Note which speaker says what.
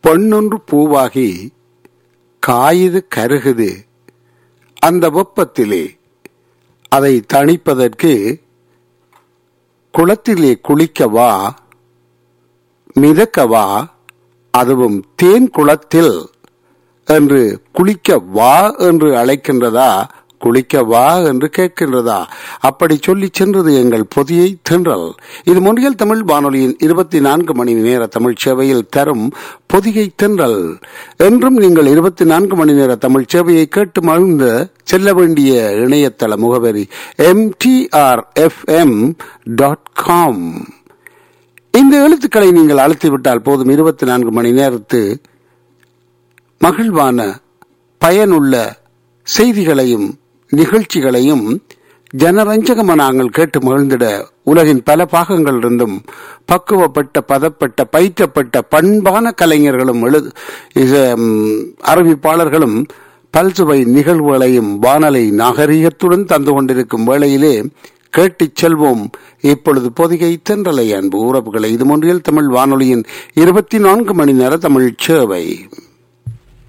Speaker 1: பெண்ணொன்று பூவாகி காயுது கருகுது அந்த வெப்பத்திலே அதை தணிப்பதற்கு குளத்திலே குளிக்கவா மிதக்கவா அதுவும் தேன் குளத்தில் என்று குளிக்க வா என்று அழைக்கின்றதா குளிக்க வா என்று கேட்கின்றதா அப்படி சொல்லி சென்றது எங்கள் பொதியை தென்றல் இது மொழியல் தமிழ் வானொலியின் இருபத்தி நான்கு மணி நேர தமிழ் சேவையில் தரும் பொதிகை தென்றல் என்றும் நீங்கள் இருபத்தி நான்கு மணி நேர தமிழ் சேவையை கேட்டு மகிழ்ந்த செல்ல வேண்டிய இணையதள முகவரி எம்டிஆர்எஃப்எம் டாட் காம் இந்த எழுத்துக்களை நீங்கள் அழுத்திவிட்டால் போதும் இருபத்தி நான்கு மணி நேரத்து மகிழ்வான பயனுள்ள செய்திகளையும் நிகழ்ச்சிகளையும் ஜனரஞ்சகமாக நாங்கள் கேட்டு மகிழ்ந்திட உலகின் பல பாகங்களிலிருந்தும் பக்குவப்பட்ட பதப்பட்ட பயிற்றப்பட்ட பண்பான கலைஞர்களும் எழு அறிவிப்பாளர்களும் பல்சுவை நிகழ்வுகளையும் வானலை நாகரீகத்துடன் தந்து கொண்டிருக்கும் வேளையிலே கேட்டுச் செல்வோம் இப்பொழுது பொதிகை தென்றலை அன்பு உறவுகளை இது ஒன்றியல் தமிழ் வானொலியின் இருபத்தி நான்கு மணி நேர தமிழ் சேவை